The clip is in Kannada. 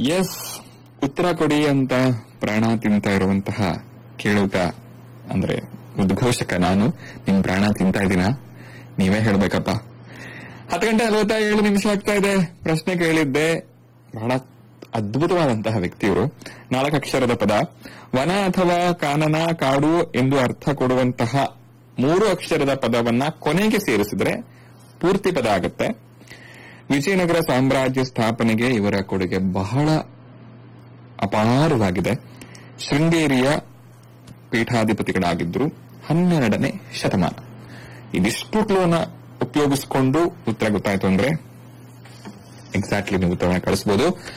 ಎಸ್ ಉತ್ತರ ಕೊಡಿ ಅಂತ ಪ್ರಾಣ ತಿಂತಾ ಇರುವಂತಹ ಕೇಳುಗ ಅಂದ್ರೆ ಉದ್ಘೋಷಕ ನಾನು ನಿಮ್ ಪ್ರಾಣ ತಿಂತಾ ಇದ್ದೀನ ನೀವೇ ಹೇಳ್ಬೇಕಪ್ಪ ಹತ್ತು ಗಂಟೆ ನಲವತ್ತ ಏಳು ನಿಮಿಷ ಆಗ್ತಾ ಇದೆ ಪ್ರಶ್ನೆ ಕೇಳಿದ್ದೆ ಬಹಳ ಅದ್ಭುತವಾದಂತಹ ವ್ಯಕ್ತಿಯವರು ನಾಲ್ಕು ಅಕ್ಷರದ ಪದ ವನ ಅಥವಾ ಕಾನನ ಕಾಡು ಎಂದು ಅರ್ಥ ಕೊಡುವಂತಹ ಮೂರು ಅಕ್ಷರದ ಪದವನ್ನ ಕೊನೆಗೆ ಸೇರಿಸಿದ್ರೆ ಪೂರ್ತಿ ಪದ ಆಗುತ್ತೆ ವಿಜಯನಗರ ಸಾಮ್ರಾಜ್ಯ ಸ್ಥಾಪನೆಗೆ ಇವರ ಕೊಡುಗೆ ಬಹಳ ಅಪಾರವಾಗಿದೆ ಶೃಂಗೇರಿಯ ಪೀಠಾಧಿಪತಿಗಳಾಗಿದ್ರು ಹನ್ನೆರಡನೇ ಶತಮಾನ ಇದಿಷ್ಟು ಕ್ಲೂನ ಉಪಯೋಗಿಸಿಕೊಂಡು ಉತ್ತರ ಗೊತ್ತಾಯ್ತು ಅಂದ್ರೆ ಎಕ್ಸಾಕ್ಟ್ಲಿ ನೀವು ಉತ್ತರವನ್ನು ಕಳಿಸಬಹುದು